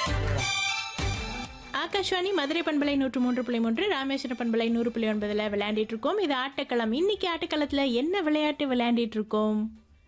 ஆகாஷ்வாணி மதுரை பண்பலை நூற்று மூன்று புள்ளி மூன்று ராமேஸ்வர பண்பலை நூறு புள்ளி ஒன்பதுல விளையாண்டிட்டு இருக்கோம் இது ஆட்டக்களம் இன்னைக்கு ஆட்டக்களத்துல என்ன விளையாட்டு விளையாண்டிட்டு இருக்கோம்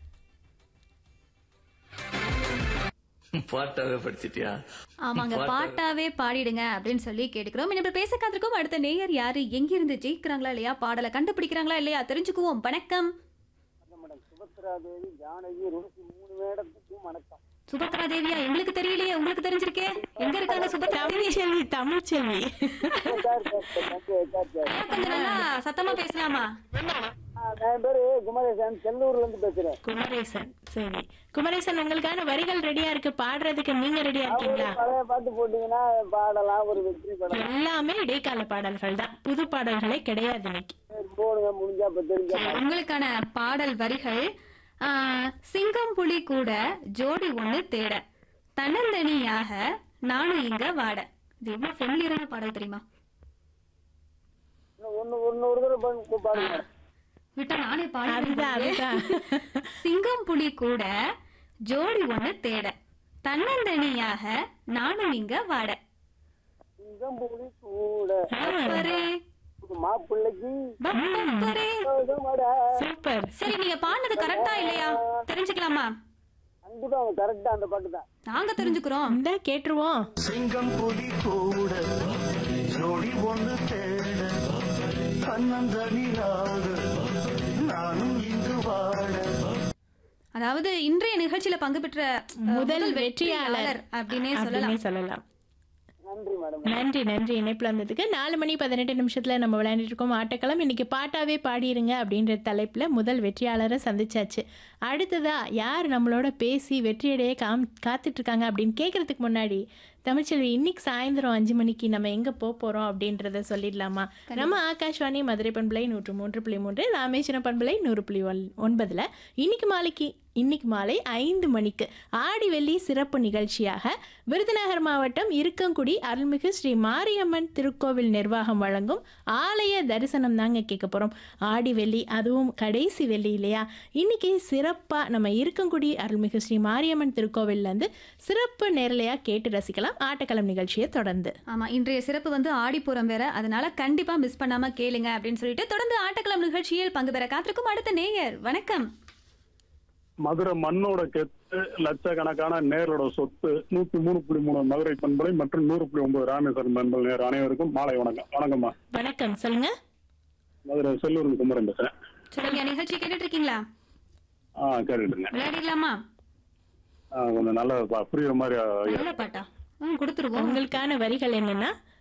பாட்டாவே படிச்சிட்டியா ஆமாங்க பாட்டாவே பாடிடுங்க அப்படின்னு சொல்லி கேட்டுக்கிறோம் இனி இப்ப பேச காத்திருக்கோம் அடுத்த நேயர் யாரு எங்க இருந்து ஜெயிக்கிறாங்களா இல்லையா பாடலை கண்டுபிடிக்கிறாங்களா இல்லையா தெரிஞ்சுக்குவோம் வணக்கம் மேடம் சுபத்ரா தேவி ஜானகி ருசி மூணு மேடத்துக்கும் வணக்கம் சுபத்ரா தேவியா எங்களுக்கு தெரியலையே உங்களுக்கு தெரிஞ்சிருக்கே எங்க இருக்காங்க Subhadra Devi Tamilselvi Tamilselvi sir sir sir sir sir கொஞ்சம் நல்லா சத்தமா பேசலாமா என் பேரு குமரேசன் செல்லூர்ல இருந்து பேசுறேன் குமரேசன் சரி குமரேசன் உங்களுக்கான வரிகள் ரெடியா இருக்கு பாடுறதுக்கு நீங்க ரெடியா இருக்கீங்களா பழைய பாட்டு போட்டீங்கன்னா பாடலாம் ஒரு வெற்றி படம் எல்லாமே இடைக்கால பாடல்கள் தான் புது பாடல்களே கிடையாது இன்னைக்கு சரி, போடுங்க முடிஞ்சா இப்ப தெரிஞ்ச உங்களுக்கான பாடல் வரிகள் ஆ, சிங்கம் புலி கூட ஜோடி ஒண்ணு தேட தன்னந்தனியாக நானும் இங்க வாட இது எவ்வளவு ஃபெமிலியரான பாடல் தெரியுமா ஒன்னு ஒன்னு ஒரு தடவை பண்ணி பாருங்க விட்டா நானே அதுதான் பாடுறேன் அதுதான் சிங்கம் புலி கூட ஜோடி ஒண்ணு தேட தன்னந்தனியாக நானும் இங்க வாட சிங்கம் புலி கூட பப்பரே, மாப்பிள்ளைக்கு பப்பரே. சோகமடா. சூப்பர் சரி நீங்க பாடினது கரெக்டா இல்லையா தெரிஞ்சுக்கலாமா கண்டிப்பா அவங்க கரெக்டா அந்த பாட்டு தான் நாங்க தெரிஞ்சுக்கிறோம் இந்த கேட்டுருவோம் சிங்கம் புலி கூட ஜோடி ஒன்று தேட தன்னந்தனியாக நானும் இங்கு வாட அதாவது இன்றைய நிகழ்ச்சியில பங்கு பெற்ற அஹ், முதல் வெற்றியாளர் அப்படின்னே சொல்லலாம் அப்படின்னே சொல்லலாம் நன்றி மேடம் நன்றி நன்றி இணைப்புல வந்ததுக்கு நாலு மணி பதினெட்டு நிமிஷத்துல நம்ம விளையாண்டுட்டு இருக்கோம் ஆட்டக்களம் இன்னைக்கு பாட்டாவே பாடிருங்க அப்படின்ற தலைப்புல முதல் வெற்றியாளரை சந்திச்சாச்சு அடுத்ததா யார் நம்மளோட பேசி வெற்றியடைய காம் காத்துட்டு இருக்காங்க அப்படின்னு கேட்கறதுக்கு முன்னாடி தமிழ்ச்செல்வி இன்னைக்கு சாயந்தரம் அஞ்சு மணிக்கு நம்ம எங்க போக போறோம் அப்படின்றத சொல்லிடலாமா நம்ம ஆகாஷ்வாணி மதுரை பண்பலை நூற்று மூன்று புள்ளி மூன்று ராமேஸ்வரம் பண்பலை நூறு புள்ளி ஒன்- ஒன்பதுல இன்னைக்கு மாலைக்கு இன்னைக்கு மாலை ஐந்து மணிக்கு ஆடி வெள்ளி சிறப்பு நிகழ்ச்சியாக விருதுநகர் மாவட்டம் இருக்கங்குடி அருள்மிகு ஸ்ரீ மாரியம்மன் திருக்கோவில் நிர்வாகம் வழங்கும் ஆலய தரிசனம் தாங்க கேட்க போகிறோம் ஆடி வெள்ளி அதுவும் கடைசி வெள்ளி இல்லையா இன்னைக்கு சிறப்பாக நம்ம இருக்கங்குடி அருள்மிகு ஸ்ரீ மாரியம்மன் திருக்கோவில்லேருந்து சிறப்பு நேரலையாக கேட்டு ரசிக்கலாம் ஆட்டக்களம் நிகழ்ச்சியை தொடர்ந்து ஆமா இன்றைய சிறப்பு வந்து ஆடிப்புறம் வேற அதனால கண்டிப்பா மிஸ் பண்ணாம கேளுங்க அப்படின்னு சொல்லிட்டு தொடர்ந்து ஆட்டக்களம் நிகழ்ச்சியில் பங்கு பெற காத்திருக்கும் அடுத்த நேயர் வணக்கம் மதுரை மண்ணோட கெத்து லட்சக்கணக்கான நேரோட சொத்து நூத்தி மூணு புள்ளி மூணு மதுரை பண்பலை மற்றும் நூறு புள்ளி ஒன்பது ராமேஸ்வரம் பண்பலை நேர் அனைவருக்கும் மாலை வணக்கம் வணக்கம்மா வணக்கம் சொல்லுங்க மதுரை செல்லூர் குமரன் பேசுறேன் சொல்லுங்க நிகழ்ச்சி கேட்டுட்டு இருக்கீங்களா ஆ கேட்டுட்டுங்க விளையாடிடலாமா ஆ, கொஞ்சம் நல்ல பா- புரியுற மாதிரி ஆ, நல்ல பாட்டா ம் கொடுத்துருவோம் உங்களுக்கான வரிகள் என்னன்னா